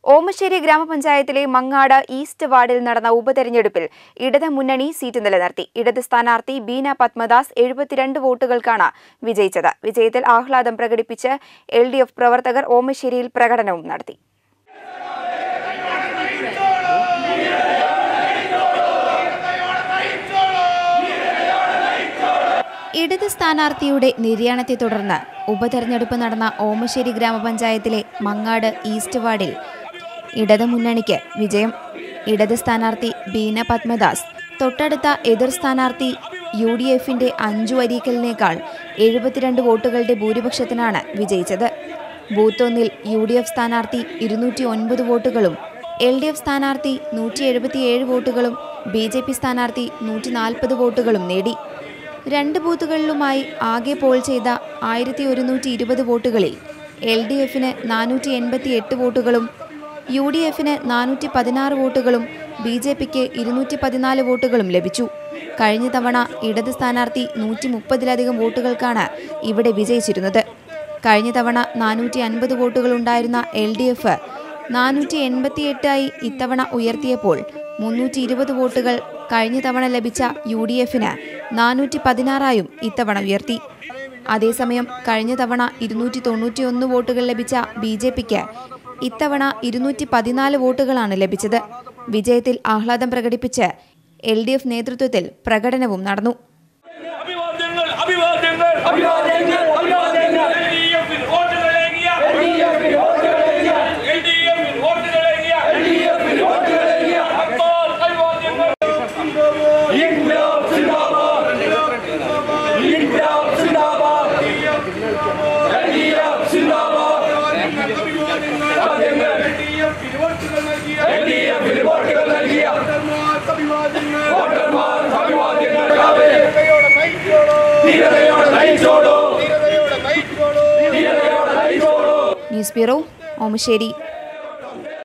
ഓമശ്ശേരി ഗ്രാമപഞ്ചായത്തിലെ മങ്ങാട് ഈസ്റ്റ് വാർഡിൽ നടന്ന ഉപതെരഞ്ഞെടുപ്പിൽ ഇടത് മുന്നണി സീറ്റ് നിലനിർത്തി ഇടത് സ്ഥാനാർത്ഥി ബീന പത്മദാസ് എഴുപത്തിരണ്ട് വോട്ടുകൾക്കാണ് വിജയിച്ചത് വിജയത്തിൽ ആഹ്ലാദം പ്രകടിപ്പിച്ച് എൽ ഡി എഫ് പ്രവർത്തകർ ഓമശ്ശേരിയിൽ പ്രകടനവും നടത്തി ഇടത് സ്ഥാനാർത്ഥിയുടെ നിര്യാണത്തെ തുടർന്ന് ഉപതെരഞ്ഞെടുപ്പ് നടന്ന ഓമശ്ശേരി ഗ്രാമപഞ്ചായത്തിലെ മങ്ങാട് ഈസ്റ്റ് വാർഡിൽ ഇടത് മുന്നണിക്ക് വിജയം ഇടത് സ്ഥാനാർത്ഥി ബീന പത്മദാസ് തൊട്ടടുത്ത എതിർ സ്ഥാനാർത്ഥി യു ഡി എഫിന്റെ അഞ്ചു അരീക്കലിനേക്കാൾ എഴുപത്തിരണ്ട് വോട്ടുകളുടെ ഭൂരിപക്ഷത്തിനാണ് വിജയിച്ചത് ബൂത്ത് ഒന്നിൽ യു ഡി എഫ് സ്ഥാനാർത്ഥി ഇരുന്നൂറ്റി ഒൻപത് വോട്ടുകളും എൽ ഡി എഫ് സ്ഥാനാർത്ഥി നൂറ്റി എഴുപത്തിയേഴ് വോട്ടുകളും ബി ജെ പി സ്ഥാനാർത്ഥി നൂറ്റി നാൽപ്പത് വോട്ടുകളും നേടി രണ്ട് ബൂത്തുകളിലുമായി ആകെ പോൾ ചെയ്ത ആയിരത്തി ഒരുന്നൂറ്റി ഇരുപത് വോട്ടുകളിൽ എൽ ഡി എഫിന് നാനൂറ്റി എൺപത്തി എട്ട് വോട്ടുകളും യു ഡി എഫിന് നാനൂറ്റി പതിനാറ് വോട്ടുകളും ബി ജെ പിക്ക് ഇരുന്നൂറ്റി പതിനാല് വോട്ടുകളും ലഭിച്ചു കഴിഞ്ഞ തവണ ഇടത് സ്ഥാനാർത്ഥി നൂറ്റി മുപ്പതിലധികം വോട്ടുകൾക്കാണ് ഇവിടെ വിജയിച്ചിരുന്നത് കഴിഞ്ഞ തവണ നാനൂറ്റി അൻപത് വോട്ടുകളുണ്ടായിരുന്ന എൽ ഡി എഫ് നാനൂറ്റി എൺപത്തിയെട്ടായി ഇത്തവണ ഉയർത്തിയപ്പോൾ മുന്നൂറ്റി ഇരുപത് വോട്ടുകൾ കഴിഞ്ഞ തവണ ലഭിച്ച യു ഡി എഫിന് നാനൂറ്റി പതിനാറായും ഇത്തവണ ഉയർത്തി അതേസമയം കഴിഞ്ഞ തവണ ഇരുന്നൂറ്റി തൊണ്ണൂറ്റിയൊന്ന് വോട്ടുകൾ ലഭിച്ച ബി ജെ പിക്ക് ഇത്തവണ ഇരുന്നൂറ്റി പതിനാല് വോട്ടുകളാണ് ലഭിച്ചത് വിജയത്തിൽ ആഹ്ലാദം പ്രകടിപ്പിച്ച് എൽ ഡി എഫ് നേതൃത്വത്തിൽ പ്രകടനവും നടന്നു അഭിവാദ്യങ്ങൾ അഭിവാദ്യങ്ങൾ അഭിവാദ്യങ്ങൾ അഭിവാദ്യങ്ങൾ എൽ ഡി എഫിൽ വോട്ടുകളേകിയ എൽ ഡി എഫിൽ വോട്ടുകളേകിയ എൽ ഡി എഫിൽ വോട്ടുകളേകിയ എൽ ഡി എഫിൽ വോട്ടുകളേകിയ അക്ബർ അഭിവാദ്യങ്ങൾ ഇൻക്ലാബ് സിന്ദാബാദ് ഇൻക്ലാബ് സിന്ദാബാദ് എൽ ഡി എഫ് സിന്ദാബാദ് അഭിവാദ്യങ്ങൾ എൽ ഡി എഫിൽ വോട്ടുകൾ നൽകിയ എൽ ഡി എഫിൽ വോട്ടുകൾ നൽകിയ വോട്ടർമാർ അഭിവാദ്യങ്ങൾ ധീരതയോടെ നയിച്ചോളൂ ധീരതയോടെ നയിച്ചോളൂ ന്യൂസ് ബ്യൂറോ ഓമശ്ശേരി